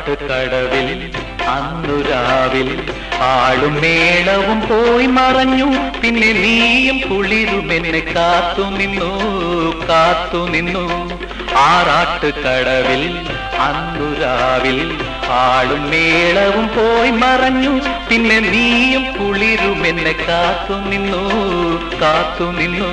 ആറാട്ടുകടവിൽ അന്നു രാവിൽ ആളും മേളവും പോയി മറഞ്ഞു പിന്നെ നീയും കുളിരും എന്നെ കാത്തു നിന്നു കാത്തു നിന്നു ആറാട്ടുകടവിൽ അന്നു രാവിൽ ആളും മേളവും പോയി മറഞ്ഞു പിന്നെ നീയും കുളിരും എന്നെ കാത്തു നിന്നു കാത്തു നിന്നു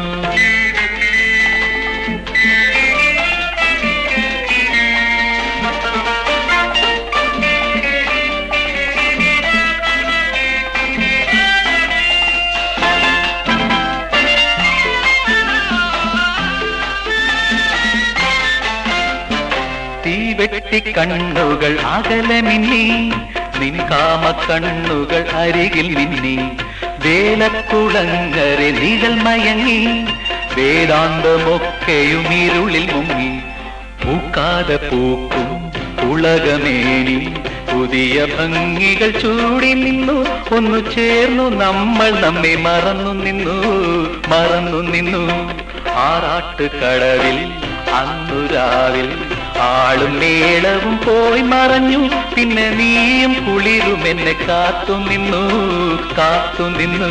തീവെട്ടി കണ്ണുകൾ അകലെ മിന്നി നിൻ കാമ കണ്ണുകൾ അരികിൽ മിന്നി വേലക്കുളങ്ങരെ നിഴൽ മയങ്ങി വേദാന്തമൊക്കെയും ഇരുളിൽ മുങ്ങി പൂക്കാതെ പൂക്കും ഉളകമേനി പുതിയ ഭംഗികൾ ചൂടി നിന്നു ഒന്നു ചേർന്നു നമ്മൾ നമ്മെ മറന്നു നിന്നു മറന്നു നിന്നു ആറാട്ടുകടവിൽ അന്നു രാവിൽ ആളും മേളവും പോയി മറഞ്ഞു പിന്നെ നീയും കുളിരും എന്നെ കാത്തു നിന്നു കാത്തു നിന്നു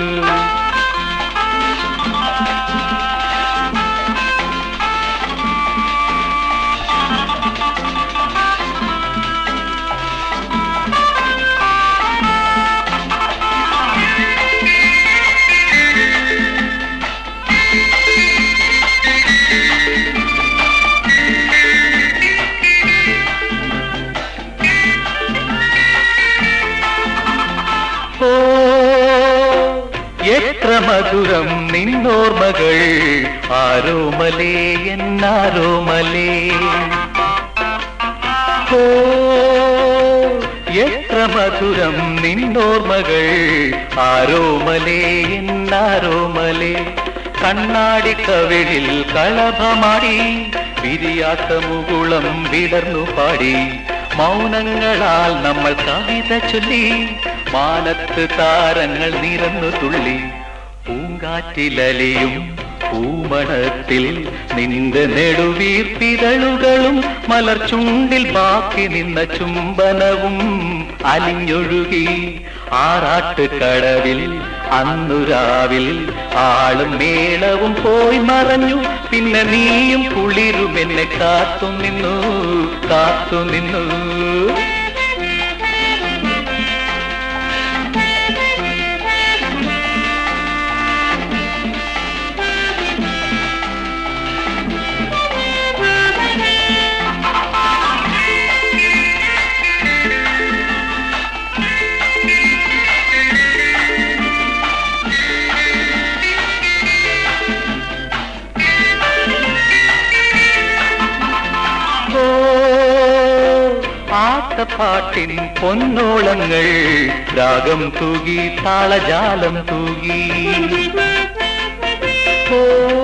ഓ എത്ര മധുരം നിന്നോർമകൾ ആരോമലേ എന്നാരോമലേ ഓ എത്ര മധുരം നിന്നോർമകൾ ആരോമലേ എന്നാരോമലേ കണ്ണാടി കവിളിൽ കളഭമാടി വിരിയാത്ത മുകുളം വിടർന്നു പാടി മൗനങ്ങളാൽ നമ്മൾ കവിത ചൊല്ലി മാനത്ത് താരങ്ങൾ നിരന്നു തുള്ളി പൂങ്കാറ്റിലലിയും പൂമണത്തിൽ നിന്റെ നെടുവീർപ്പിതളുകളും മലർച്ചുണ്ടിൽ ബാക്കി നിന്ന ചുംബനവും അലിഞ്ഞൊഴുകി ആറാട്ടുകടവിൽ അന്നു രാവിൽ ആളും മേളവും പോയി മറഞ്ഞു പിന്നെ നീയും കുളിരും എന്നെ കാത്തു നിന്നു കാത്തു നിന്നു ഓ ആട്ടപ്പാട്ടിൻ പൊന്നോളങ്ങൾ രാഗം തൂകി താളജാലം തൂകി ഓ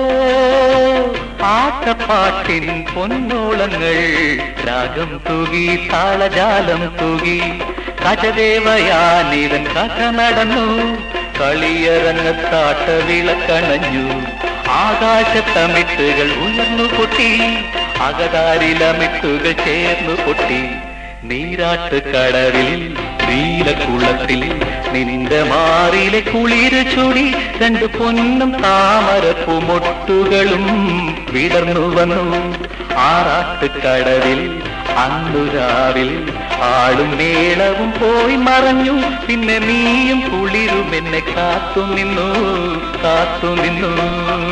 ആട്ടപ്പാട്ടിൻ പൊന്നോളങ്ങൾ രാഗം തൂകി താളജാലം തൂകി കജദേവയാനിതൻ കഥ നടന്നു കളിയരങ്ങത്താട്ട വിളക്കണഞ്ഞു ആകാശത്തമിട്ടുകൾ ഉയർന്നു പൊട്ടി അകതാരിലമിട്ടുകൾ ചേർന്നു പൊട്ടി നീരാട്ട് കടവിൽ നീലക്കുളത്തിൽ നിന്റെ മാറിലെ കുളിര് ചൂടി രണ്ട് പൊന്നും താമരപ്പുമൊട്ടുകളും വിടർന്നു വന്നു ആറാട്ട് കടവിൽ അന്നു രാവിൽ ആളും മേളവും പോയി മറഞ്ഞു പിന്നെ നീയും കുളിരും എന്നെ കാത്തു നിന്നു കാത്തു നിന്നു